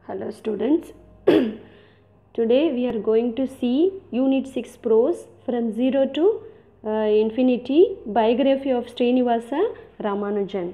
Hello students. Today we are going to see Unit 6 Prose from 0 to uh, Infinity Biography of Srinivasa Ramanujan.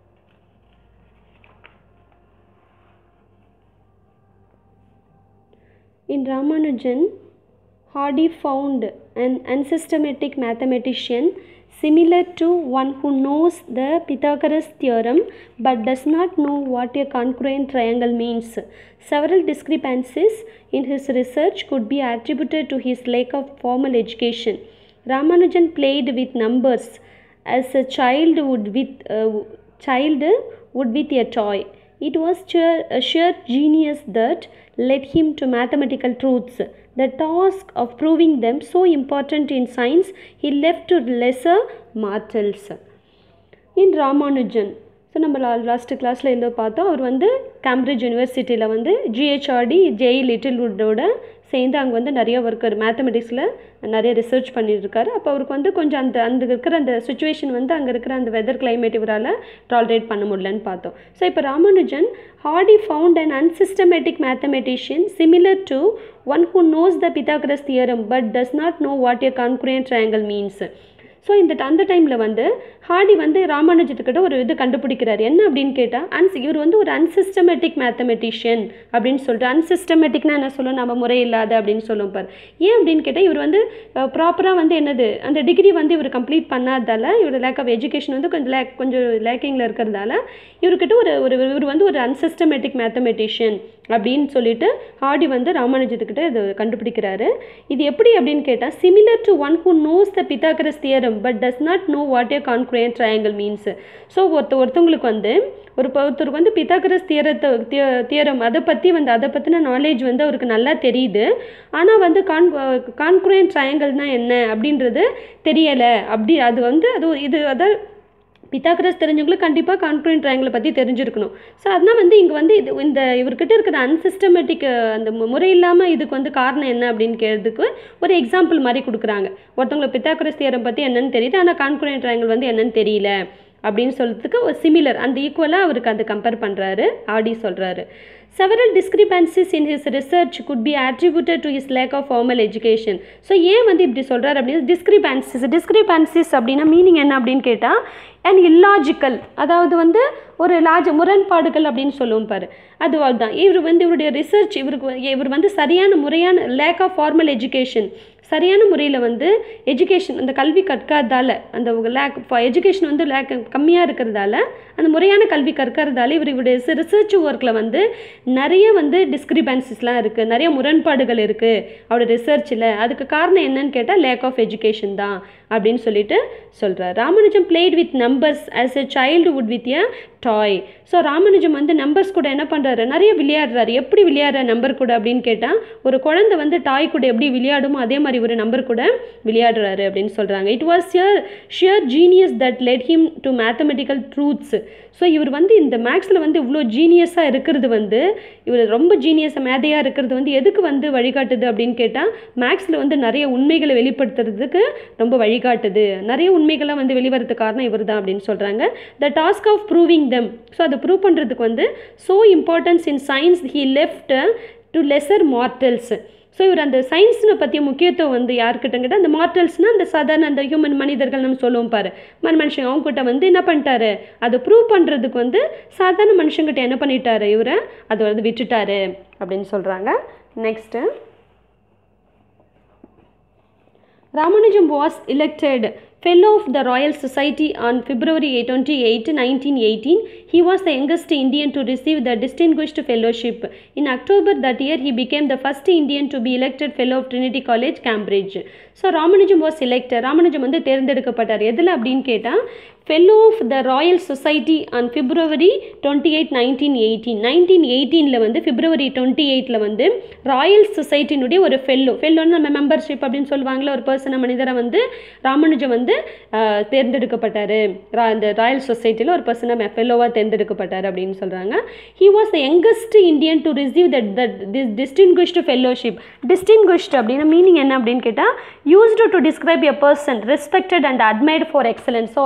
In Ramanujan, Hardy found an unsystematic mathematician similar to one who knows the Pythagoras theorem but does not know what a congruent triangle means. Several discrepancies in his research could be attributed to his lack of formal education. Ramanujan played with numbers as a child would with uh, child would with a toy. It was sheer, a sheer genius that led him to mathematical truths. The task of proving them so important in science he left to lesser mortals. In Ramanujan so நம்ம லா last கிளாஸில் எந்த பார்த்தோம் அவர் வந்து Cambridge யூனிவர்சிட்டியில் வந்து ஜிஹெச்ஆர்டி ஜெய் லிட்டில்வுட்டோட சேர்ந்து அங்கே வந்து நிறைய ஒர்க் மேத்தமெட்டிக்ஸில் நிறைய ரிசர்ச் பண்ணியிருக்காரு அப்போ அவருக்கு வந்து கொஞ்சம் அந்த அந்த இருக்கிற அந்த சுச்சுவேஷன் வந்து அங்கே இருக்கிற அந்த வெதர் கிளைமேட் இவரால் டாலரேட் பண்ண முடியலன்னு பார்த்தோம் ஸோ இப்போ Ramanujan Hardy found and unsystematic mathematician similar to one who knows the Pythagoras theorem but does not know what a congruent triangle means so இந்த அந்த டைமில் வந்து ஹார்டி வந்து ராமானுஜத்துக்கிட்ட ஒரு இது கண்டுபிடிக்கிறார் என்ன அப்படின்னு கேட்டால் அன்ஸ் இவர் வந்து ஒரு அன்சிஸ்டமேட்டிக் மேத்தமெட்டிஷியன் அப்படின்னு சொல்லிட்டு அன்சிஸ்டமேட்டிக்னா என்ன சொல்லும் நம்ம முறை இல்லாத அப்படின்னு சொல்லும் பார் ஏன் அப்படின்னு கேட்டால் இவர் வந்து ப்ராப்பராக வந்து என்னது அந்த டிகிரி வந்து இவர் கம்ப்ளீட் பண்ணாதால இவர் லேக் ஆஃப் எஜுகேஷன் வந்து கொஞ்சம் லேக் கொஞ்சம் லேக்கிங்கில் இருக்கிறதால இவர்கிட்ட ஒரு ஒரு இவர் வந்து ஒரு அன்சிஸ்டமேட்டிக் மேத்தமெட்டிஷியன் அப்படின்னு சொல்லிட்டு ஹார்டி வந்து ராமானுஜத்துக்கிட்ட இது கண்டுபிடிக்கிறாரு இது எப்படி அப்படின்னு கேட்டால் similar to one who knows the Pythagoras theorem but does not know what a congruent triangle means so ஒருத்த ஒருத்தவங்களுக்கு வந்து ஒரு ஒருத்தருக்கு வந்து பிதாகரஸ் தியரத்தை தியரம் அதை பற்றி வந்து அதை பற்றின நாலேஜ் வந்து அவருக்கு நல்லா தெரியுது ஆனால் வந்து கான் கான்குரியன் ட்ரையாங்கிள்னால் என்ன அப்படின்றது தெரியலை அப்படி அது வந்து அது இது அதான் பித்தாகரஸ் தெரிஞ்சவங்களுக்கு கண்டிப்பாக கான்குரன் ட்ரையாங்கிளை பற்றி தெரிஞ்சிருக்கணும் ஸோ அதனால் வந்து இங்கே வந்து இது இந்த இவர்கிட்ட இருக்கிற அன்சிஸ்டமேட்டிக் அந்த முறை இல்லாமல் இதுக்கு வந்து காரணம் என்ன அப்படின்னு கேட்கறதுக்கு ஒரு எக்ஸாம்பிள் மாதிரி கொடுக்குறாங்க ஒருத்தவங்களை பித்தாகரஸ் தியரம் பற்றி என்னன்னு தெரியுது ஆனால் கான்குரன் ட்ரையாங்கிள் வந்து என்னன்னு தெரியல அப்படின்னு சொல்கிறதுக்கு ஒரு சிமிலர் அந்த ஈக்குவலாக அவருக்கு அந்த கம்பேர் பண்ணுறாரு ஆடி சொல்கிறாரு several discrepancies in his research could be attributed to his lack of formal education so ஏன் வந்து இப்படி சொல்கிறார் அப்படின்னு டிஸ்கிரிபன்சிஸ் டிஸ்கிரிபன்சிஸ் அப்படின்னா மீனிங் என்ன அப்படின்னு கேட்டால் அண்ட் இல்லாஜிக்கல் அதாவது வந்து ஒரு லாஜ் முரண்பாடுகள் அப்படின்னு சொல்லுவோம் பாரு அது அதுதான் இவர் வந்து இவருடைய ரிசர்ச் இவருக்கு இவர் வந்து சரியான முறையான லேக் ஆஃப் ஃபார்மல் எஜுகேஷன் சரியான முறையில் வந்து எஜுகேஷன் அந்த கல்வி கற்காததால் அந்த லேக் எஜுகேஷன் வந்து லேக் கம்மியாக இருக்கிறதால அந்த முறையான கல்வி கற்கிறதால இவர் இவருடைய ரிசர்ச் ஒர்க்கில் வந்து நிறைய வந்து டிஸ்கிரிபன்சிஸ்லாம் இருக்குது நிறைய முரண்பாடுகள் இருக்குது அவரோட ரிசர்ச்சில் அதுக்கு காரணம் என்னன்னு கேட்டால் லேக் ஆஃப் எஜுகேஷன் தான் அப்படின்னு சொல்லிட்டு சொல்கிறார் Ramanujam played with numbers as a child would with a toy so Ramanujam வந்து நம்பர்ஸ் கூட என்ன பண்ணுறாரு நிறைய விளையாடுறாரு எப்படி விளையாடுற நம்பர் கூட அப்படின்னு கேட்டால் ஒரு குழந்தை வந்து டாய் கூட எப்படி விளையாடுமோ அதே மாதிரி ஒரு நம்பர் கூட விளையாடுறாரு அப்படின்னு சொல்கிறாங்க இட் வாஸ் யர் sheer genius that led him to mathematical truths so இவர் வந்து இந்த மேக்ஸில் வந்து இவ்வளோ ஜீனியஸாக இருக்கிறது வந்து இவர் ரொம்ப ஜீனியஸாக மேதையாக இருக்கிறது வந்து எதுக்கு வந்து வழிகாட்டுது அப்படின்னு கேட்டால் மேக்ஸில் வந்து நிறைய உண்மைகளை வெளிப்படுத்துறதுக்கு ரொம்ப வழிகாட்டுது நிறைய உண்மைகள்லாம் வந்து வெளிவரது காரணம் இவர் தான் அப்படின்னு சொல்கிறாங்க the task of proving them so அதை ப்ரூவ் பண்ணுறதுக்கு வந்து so importance in science he left to lesser mortals so இவர் அந்த சயின்ஸினை பற்றிய முக்கியத்துவம் வந்து யாருக்கிட்ட கேட்டால் அந்த மார்டல்ஸ்னால் அந்த சாதாரண அந்த ஹியூமன் மனிதர்கள் நம்ம சொல்லுவோம் பாரு மன மனுஷன் அவங்ககிட்ட வந்து என்ன பண்ணிட்டாரு அதை ப்ரூவ் பண்ணுறதுக்கு வந்து சாதாரண மனுஷங்கிட்ட என்ன பண்ணிட்டாரு இவரை அதை வந்து விட்டுட்டாரு அப்படின்னு சொல்கிறாங்க next Ramanujam was elected Fellow of the Royal Society on February 28, 1918, he was the youngest Indian to receive the Distinguished Fellowship. In October that year, he became the first Indian to be elected Fellow of Trinity College, Cambridge. So Ramanujam was elected Ramanujam வந்து தேர்ந்தெடுக்கப்பட்டார் எதில் அப்படின்னு கேட்டால் fellow of the royal society on February twenty eight nineteen eighteen nineteen எயிட்டீனில் வந்து February twenty எயிட்டில் வந்து Royal சொசைட்டினுடைய ஒரு ஃபெல்லோ ஃபெல்லோன்னு நம்ம மெம்பர்ஷிப் அப்படின்னு சொல்லுவாங்களே ஒரு பர்சனை மனிதரை வந்து ராமானுஜம் வந்து தேர்ந்தெடுக்கப்பட்டார் இந்த ராயல் சொசைட்டியில் ஒரு பர்சனை ஃபெல்லோவாக தேர்ந்தெடுக்கப்பட்டார் அப்படின்னு சொல்கிறாங்க he was the youngest Indian to receive that that this distinguished fellowship distinguished அப்படின்னா மீனிங் என்ன அப்படின்னு கேட்டால் used to describe a person respected and admired for excellence so ஒரு சிறந்த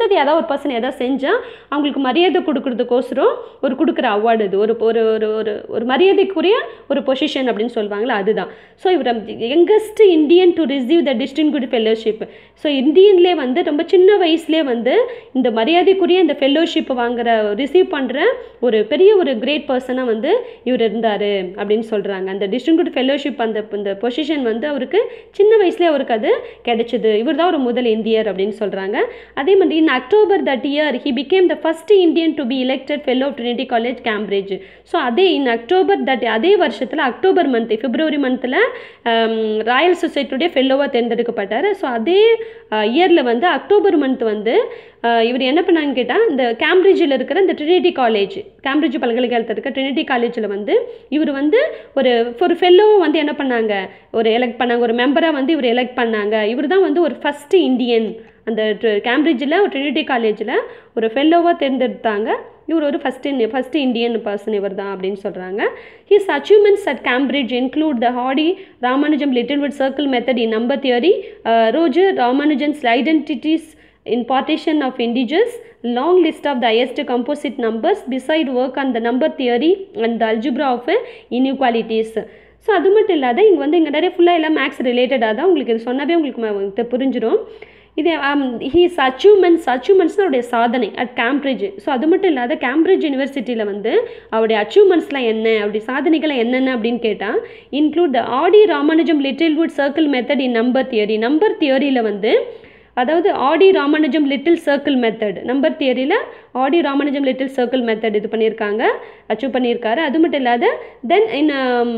அல்லது ஏதாவது ஒரு பர்சன் எதாவது செஞ்சால் அவங்களுக்கு மரியாதை கொடுக்கறதுக்கோசரம் ஒரு கொடுக்குற அவார்டு இது ஒரு ஒரு ஒரு ஒரு ஒரு மரியாதைக்குரிய ஒரு பொசிஷன் அப்படின்னு சொல்லுவாங்களே அதுதான் ஸோ இவர் youngest Indian to receive the distinguished fellowship so இந்தியன்லேயே வந்து ரொம்ப சின்ன வயசுலேயே வந்து இந்த மரியாதைக்குரிய இந்த ஃபெல்லோஷிப் வாங்குற ரிசீவ் பண்ணுற ஒரு பெரிய ஒரு கிரேட் பர்சனாக வந்து இவர் இருந்தார் அப்படின்னு சொல்கிறாங்க அந்த டிஸ்டிங்விட் ஃபெல்லோஷிப் அந்த இந்த பொசிஷன் வந்து அவருக்கு சின்ன வயசுலேயே அவருக்கு அது கிடைச்சிது இவர் தான் ஒரு முதல் இந்தியர் அப்படின்னு சொல்கிறாங்க அதே மாதிரி in October that year he became the first Indian to be elected fellow of Trinity College Cambridge so அதே இன் அக்டோபர் தட் அதே வருஷத்தில் அக்டோபர் மந்த் பிப்ரவரி மந்தில் ராயல் சொசைட்டியுடைய ஃபெல்லோவாக தேர்ந்தெடுக்கப்பட்டார் ஸோ அதே இயரில் வந்து அக்டோபர் மந்த் வந்து அஹ், இவர் என்ன பண்ணாங்கன்னு கேட்டால் இந்த கேம்பிரிட்ஜில் இருக்கிற இந்த ட்ரினிட்டி காலேஜ் கேம்பிரிட்ஜ் பல்கலைக்கழகத்தில் இருக்க ட்ரினிட்டி காலேஜில் வந்து இவர் வந்து ஒரு ஒரு ஃபெல்லோவை வந்து என்ன பண்ணாங்க ஒரு எலெக்ட் பண்ணாங்க ஒரு மெம்பராக வந்து இவர் எலெக்ட் பண்ணாங்க இவர் தான் வந்து ஒரு ஃபஸ்ட்டு இந்தியன் அந்த கேம்பிரிட்ஜில் ஒரு ட்ரினிட்டி காலேஜில் ஒரு ஃபெல்லோவாக தேர்ந்தெடுத்தாங்க இவர் ஒரு ஃபஸ்ட் ஃபஸ்ட் இந்தியன் பர்சன் இவர் தான் அப்படின்னு சொல்கிறாங்க his achievements at Cambridge include the Hardy Ramanujam Littlewood circle method in number theory Roger Ramanujan's identities in partition of integers long list of the highest composite numbers beside work on the number theory and the algebra of uh, inequalities so அது மட்டும் இல்லாத இங்கே வந்து இங்கே நிறைய ஃபுல்லாக எல்லாம் maths ரிலேட்டடாக தான் உங்களுக்கு இது சொன்னாவே உங்களுக்கு ம- இது புரிஞ்சிடும் இது ஹீஸ் அச்சீவ்மெண்ட்ஸ் அச்சீவ்மெண்ட்ஸ் அவருடைய சாதனை அட் கேம்பிரிட்ஜ் ஸோ அது மட்டும் இல்லாத கேம்பிரிட்ஜ் யூனிவர்சிட்டியில் வந்து அவருடைய அச்சீவ்மெண்ட்ஸ்லாம் என்ன அப்படி சாதனைகள் என்னென்ன அப்படின்னு கேட்டால் include the Hardy Ramanujam Littlewood circle method in number theory number தியரியில் வந்து அதாவது Hardy Ramanujam little circle method number தியரியில் Hardy Ramanujam little circle method இது பண்ணியிருக்காங்க அச்சீவ் பண்ணியிருக்காரு அது மட்டும் இல்லாத then in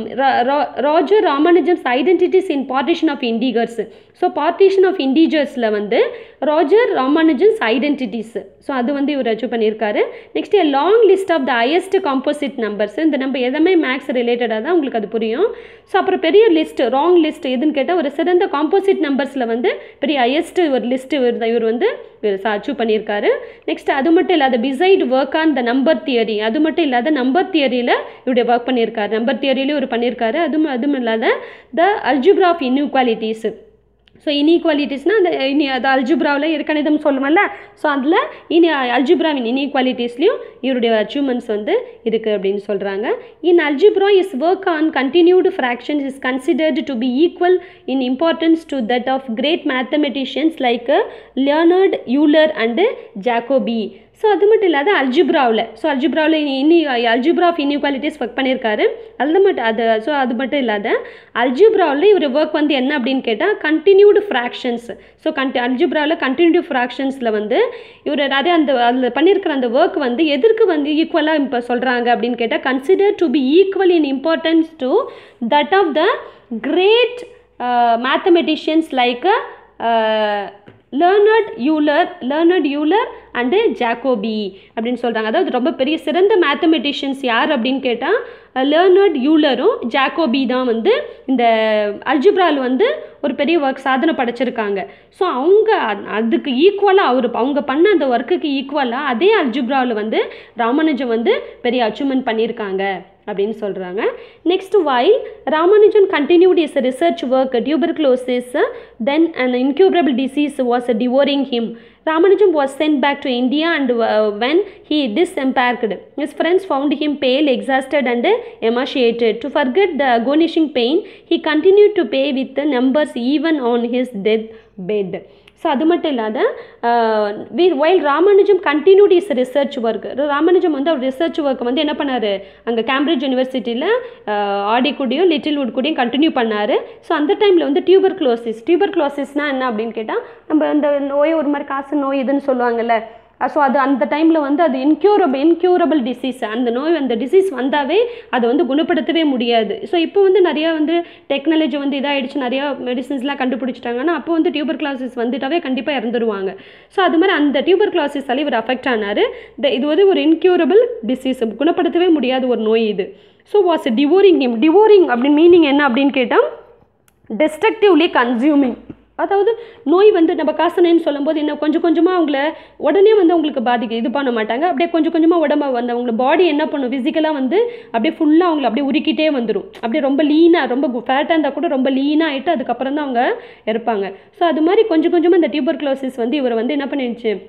Roger Ramanujam's identities in partition of integers so partition of இண்டிஜர்ஸில் வந்து ராஜர் ராமானுஜன்ஸ் ஐடென்டிட்டிஸ் ஸோ அது வந்து இவர் அச்சீவ் பண்ணியிருக்காரு next a long list of the highest composite numbers இந்த நம்ம எதுவுமே மேக்ஸ் ரிலேட்டடாக தான் உங்களுக்கு அது புரியும் ஸோ அப்புறம் பெரிய லிஸ்ட் ராங் லிஸ்ட் எதுன்னு கேட்டால் ஒரு சிறந்த காம்போசிட் நம்பர்ஸில் வந்து பெரிய ஹையஸ்ட் ஒரு லிஸ்ட் இவர் தான் இவர் வந்து அச்சீவ் பண்ணியிருக்காரு நெக்ஸ்ட் அது மட்டும் இல்லாத beside work on the number theory அது மட்டும் இல்லாத நம்பர் தியரியில் இவருடைய ஒர்க் பண்ணியிருக்காரு நம்பர் தியரியிலையும் இவர் பண்ணியிருக்காரு அதுவும் அதுவும் இல்லாத the algebra of inequalities so இன்இக்வாலிட்டிஸ்னால் அந்த இனி அது அல்ஜிப்ராவில் இருக்கணிதம் சொல்லுவோம்ல ஸோ அதில் இனி அல்ஜிப்ராவின் இன்இக்வாலிட்டிஸ்லையும் இவருடைய அச்சீவ்மெண்ட்ஸ் வந்து இருக்குது அப்படின்னு சொல்கிறாங்க in algebra is work on continued fractions is considered to be equal in importance to that of great mathematicians like Leonhard Euler and Jacobi so அது மட்டும் இல்லாத அல்ஜிப்ராவில் ஸோ அல்ஜிப்ராவில் இனி அல்ஜிப்ரா ஆஃப் இன்இக்வாலிட்டிஸ் ஒர்க் பண்ணியிருக்காரு அது மட்டும் அது ஸோ அது மட்டும் இல்லாத அல்ஜிப்ராவில் இவர் ஒர்க் வந்து என்ன அப்படின்னு கேட்டால் கண்டினியூடு ஃப்ராக்ஷன்ஸ் ஸோ கண்டி அல்ஜிப்ராவில் கண்டினியூ ஃப்ராக்ஷன்ஸில் வந்து இவர் நிறைய அந்த அதில் பண்ணியிருக்கிற அந்த ஒர்க் வந்து எதற்கு வந்து ஈக்குவலாக இப்போ சொல்கிறாங்க அப்படின்னு கேட்டால் consider to be equal in importance to that of the great mathematicians like Leonhard Euler Leonhard Euler and Jacobi அப்படின்னு சொல்கிறாங்க அதாவது ரொம்ப பெரிய சிறந்த மேத்தமெட்டிஷியன்ஸ் யார் அப்படின்னு கேட்டால் லேர்னர்ட் யூலரும் ஜாக்கோபி தான் வந்து இந்த அல்ஜிப்ரால் வந்து ஒரு பெரிய ஒர்க் சாதனை படைச்சிருக்காங்க ஸோ அவங்க அ- அதுக்கு ஈக்குவலாக அவர் அவங்க பண்ண அந்த ஒர்க்குக்கு ஈக்குவலாக அதே அல்ஜிப்ராவில் வந்து ராமானுஜம் வந்து பெரிய அச்சீவ்மெண்ட் பண்ணியிருக்காங்க அப்படின்னு சொல்கிறாங்க next while Ramanujan continued is research work tuberculosis then an incurable disease was devouring him Ramanujam was sent back to India and uh, when he disembarked, his friends found him pale, exhausted and emaciated. To forget the agonizing pain, he continued to pay with the numbers even on his death bed. So அது மட்டும் இல்லாத while Ramanujam continued is research work Ramanujam வந்து அவர் research work வந்து என்ன பண்ணார் அங்கே Cambridge யூனிவர்சிட்டியில் ஆடி கூடயும் லிட்டில் வுட் கூடயும் கண்டினியூ பண்ணார் ஸோ அந்த டைமில் வந்து டியூபர் க்ளோசிஸ் டியூபர் க்ளோசிஸ்னால் என்ன அப்படின்னு கேட்டால் நம்ம இந்த நோய் ஒரு மாதிரி காசு நோய் இதுன்னு சொல்லுவாங்கல்ல ஸோ அது அந்த டைமில் வந்து அது இன்க்யூரபிள் இன்க்யூரபிள் டிசீஸ் அந்த நோய் அந்த டிசீஸ் வந்தாவே அதை வந்து குணப்படுத்தவே முடியாது ஸோ இப்போ வந்து நிறையா வந்து டெக்னாலஜி வந்து இதாகிடுச்சு நிறையா மெடிசின்ஸ்லாம் கண்டுபிடிச்சிட்டாங்கன்னா அப்போ வந்து டியூபர் கிளாசிஸ் வந்துட்டாவே கண்டிப்பாக இறந்துருவாங்க ஸோ அது மாதிரி அந்த டியூபர் கிளாசிஸால இவர் அஃபெக்ட் ஆனார் இது வந்து ஒரு இன்க்யூரபிள் டிசீஸ் குணப்படுத்தவே முடியாத ஒரு நோய் இது so was devouring him devouring அப்படின்னு மீனிங் என்ன அப்படின்னு கேட்டால் டெஸ்ட்ரக்டிவ்லி கன்சியூமிங் அதாவது நோய் வந்து நம்ம காசனைன்னு சொல்லும்போது என்ன கொஞ்சம் கொஞ்சமாக அவங்கள உடனே வந்து அவங்களுக்கு பாதிக்க இது பண்ண மாட்டாங்க அப்படியே கொஞ்சம் கொஞ்சமாக உடம்ப வந்து அவங்கள பாடி என்ன பண்ணும் ஃபிசிக்கலாக வந்து அப்படியே ஃபுல்லாக அவங்கள அப்படியே உருக்கிட்டே வந்துடும் அப்படியே ரொம்ப லீனாக ரொம்ப ஃபேட்டாக இருந்தால் கூட ரொம்ப லீனாக ஆகிட்டு அதுக்கப்புறம் தான் அவங்க இறப்பாங்க ஸோ அது மாதிரி கொஞ்சம் கொஞ்சமாக இந்த டியூபர் வந்து இவரை வந்து என்ன பண்ணிடுச்சு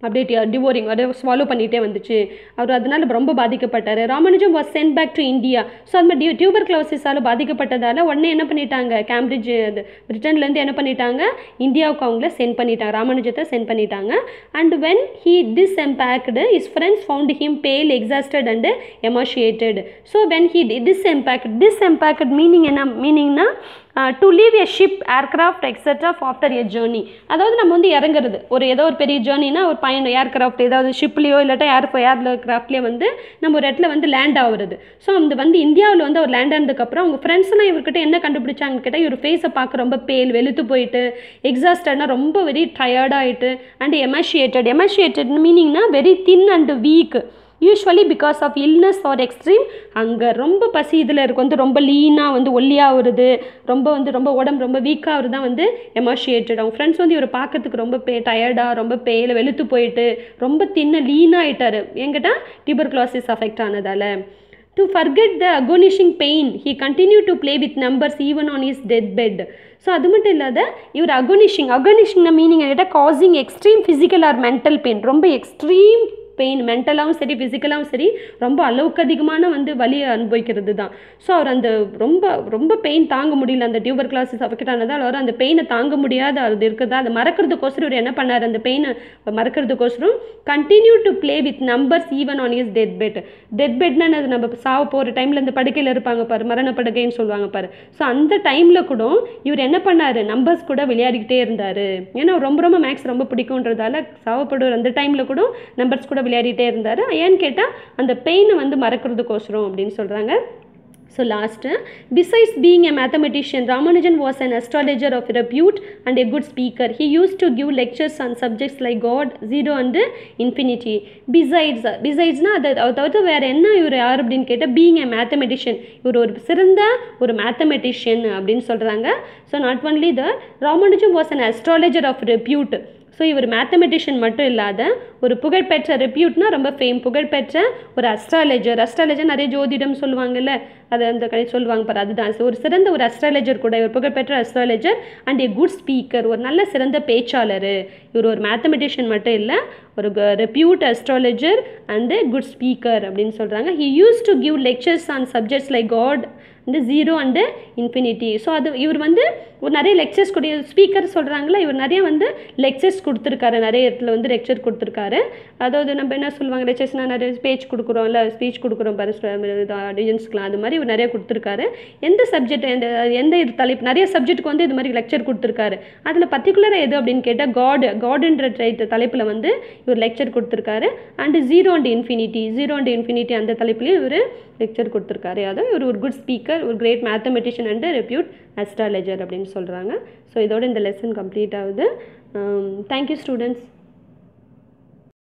அப்படியே டிவோரிங் அதை ஸ்வாலோ பண்ணிகிட்டே வந்துச்சு அவர் அதனால ரொம்ப பாதிக்கப்பட்டார் Ramanujam was sent back to India so அந்த மாதிரி டியூபர் கிளோசிஸால் பாதிக்கப்பட்டதால் உடனே என்ன பண்ணிட்டாங்க கேம்பிரிட்ஜ் அது பிரிட்டன்லேருந்து என்ன பண்ணிட்டாங்க இந்தியாவுக்கு அவங்கள சென்ட் பண்ணிட்டாங்க ராமானுஜத்தை சென்ட் பண்ணிட்டாங்க and when he disembarked is friends found him pale exhausted and emaciated so when he disembarked disembarked meaning என்ன மீனிங்னா to leave a ship aircraft etcetera after a journey அதாவது நம்ம வந்து இறங்குறது ஒரு ஏதோ ஒரு பெரிய ஜேர்னினா ஒரு பயணம் ஏர்க்ராஃப்ட் ஏதாவது ஷிப்லேயோ இல்லாட்டா ஏர் ஏர் கிராஃப்ட்லேயோ வந்து நம்ம ஒரு இடத்துல வந்து லேண்ட் ஆகுறது ஸோ அந்த வந்து இந்தியாவில் வந்து அவர் லேண்ட் ஆனதுக்கப்புறம் அவங்க ஃப்ரெண்ட்ஸ்லாம் இவர்கிட்ட என்ன கண்டுபிடிச்சாங்கன்னு கேட்டால் இவர் ஃபேஸை பார்க்க ரொம்ப பேல் வெளுத்து போயிட்டு எக்ஸாஸ்டட்னா ரொம்ப வெரி டயர்டாகிட்டு அண்ட் எமஷியேட்டட் எமஷியேட்டட் மீனிங்னா very thin and weak usually because of illness or extreme அங்கே ரொம்ப பசி இதில் இருக்கும் வந்து ரொம்ப லீனாக வந்து ஒல்லியாக வருது ரொம்ப வந்து ரொம்ப உடம்பு ரொம்ப வீக்காக வருது தான் வந்து எமோஷியேட்டட் அவங்க ஃப்ரெண்ட்ஸ் வந்து இவர் பார்க்கறதுக்கு ரொம்ப பே டயர்டாக ரொம்ப பேல வெளுத்து போயிட்டு ரொம்ப தின்ன லீனாகிட்டார் எங்கிட்ட டியூபர் கிளாசிஸ் அஃபெக்ட் ஆனதால் to forget the agonising pain he continue to play with numbers even on is death bed so அது மட்டும் இல்லாத இவர் அகோனிஷிங் அகோனிஷிங்னா மீனிங் கேட்டால் causing extreme physical or mental pain ரொம்ப எக்ஸ்ட்ரீம் பெயின் மென்டலாகவும் சரி ஃபிசிக்கலாகவும் சரி ரொம்ப அளவுக்கு அதிகமான வந்து வலியை அனுபவிக்கிறது தான் ஸோ அவர் அந்த ரொம்ப ரொம்ப பெயின் தாங்க முடியல அந்த டியூபர் கிளாஸஸ் அஃபெக்ட் ஆனதால் அவர் அந்த பெயினை தாங்க முடியாத அது இருக்கிறதா அதை மறக்கிறதுக்கோசரம் இவர் என்ன பண்ணார் அந்த பெயினை மறக்கிறதுக்கோசரம் continue to play with numbers even on is death bed death பெட்னா அது நம்ம சாவ போகிற டைமில் இந்த படுக்கையில் இருப்பாங்க பாரு மரண படுக்கைன்னு சொல்லுவாங்க பாரு ஸோ அந்த டைமில் கூட இவர் என்ன பண்ணார் நம்பர்ஸ் கூட விளையாடிக்கிட்டே இருந்தார் ஏன்னா ரொம்ப ரொம்ப மேக்ஸ் ரொம்ப பிடிக்குன்றதால சாவப்படுற அந்த டைமில் கூட நம்பர்ஸ் கூட விளையாடிட்டே இருந்தார் ஏன்னு கேட்டால் அந்த பெயினை வந்து மறக்கிறதுக்கோசரம் அப்படின்னு சொல்கிறாங்க So last, uh, besides being a mathematician, Ramanujan was an astrologer of repute and a good speaker. He used to give lectures on subjects like God, zero and infinity. Besides, uh, besides-னா அது அது தவிர்த்து வேறு என்ன இவர் யார் அப்படின்னு கேட்டால் being a mathematician இவர் ஒரு சிறந்த ஒரு மேத்தமெட்டிஷியன் அப்படின்னு சொல்கிறாங்க so not only the Ramanujam was an astrologer of repute so இவர் மேத்தமெட்டிஷியன் மட்டும் இல்லாத ஒரு புகழ்பெற்ற ரெப்யூட்னா ரொம்ப ஃபேம் புகழ்பெற்ற ஒரு அஸ்ட்ராலஜர் அஸ்ட்ராலஜர் நிறைய ஜோதிடம் சொல்லுவாங்கல்ல அது அந்த கடை சொல்லுவாங்க பாரு அதுதான் So, ஒரு சிறந்த ஒரு அஸ்ட்ராலஜர் கூட ஒரு புகழ்பெற்ற astrologer and a good speaker ஒரு நல்ல சிறந்த பேச்சாளர் இவர் ஒரு மேத்தமெட்டிஷியன் மட்டும் இல்லை ஒரு repute astrologer and good speaker அப்படின்னு சொல்கிறாங்க he use to give lectures on subjects like God and zero and infinity so அது இவர் வந்து ஒரு நிறைய லெக்சர்ஸ் கூட ஸ்பீக்கர் சொல்கிறாங்களா இவர் நிறைய வந்து லெக்சர்ஸ் கொடுத்துருக்காரு நிறைய இடத்துல வந்து லெக்சர் கொடுத்துருக்காரு அதாவது நம்ம என்ன சொல்லுவாங்க லெக்சர்ஸ்னால் நிறைய ஸ்பீச் கொடுக்குறோம்ல ஸ்பீச் கொடுக்குறோம் பாரு ஆடியன்ஸ்க்குலாம் அது மாதிரி இவர் நிறைய கொடுத்துருக்காரு எந்த சப்ஜெக்ட் எந்த எந்த இது தலைப்பு நிறைய சப்ஜெக்ட்டுக்கு வந்து இது மாதிரி லெக்சர் கொடுத்துருக்காரு அதில் பர்டிகுலராக எது அப்படின்னு கேட்டால் காட் காடுன்ற டைட் தலைப்பில் வந்து இவர் லெக்சர் கொடுத்துருக்காரு and zero and infinity zero and infinity அந்த தலைப்புலேயும் இவர் லெக்சர் கொடுத்துருக்காரு அதான் இவர் ஒரு குட் ஸ்பீக்கர் ஒரு great mathematician and repute astrologer அப்படின்னு சொல்கிறாங்க ஸோ இதோட இந்த லெசன் கம்ப்ளீட் ஆகுது தேங்க்யூ ஸ்டூடெண்ட்ஸ்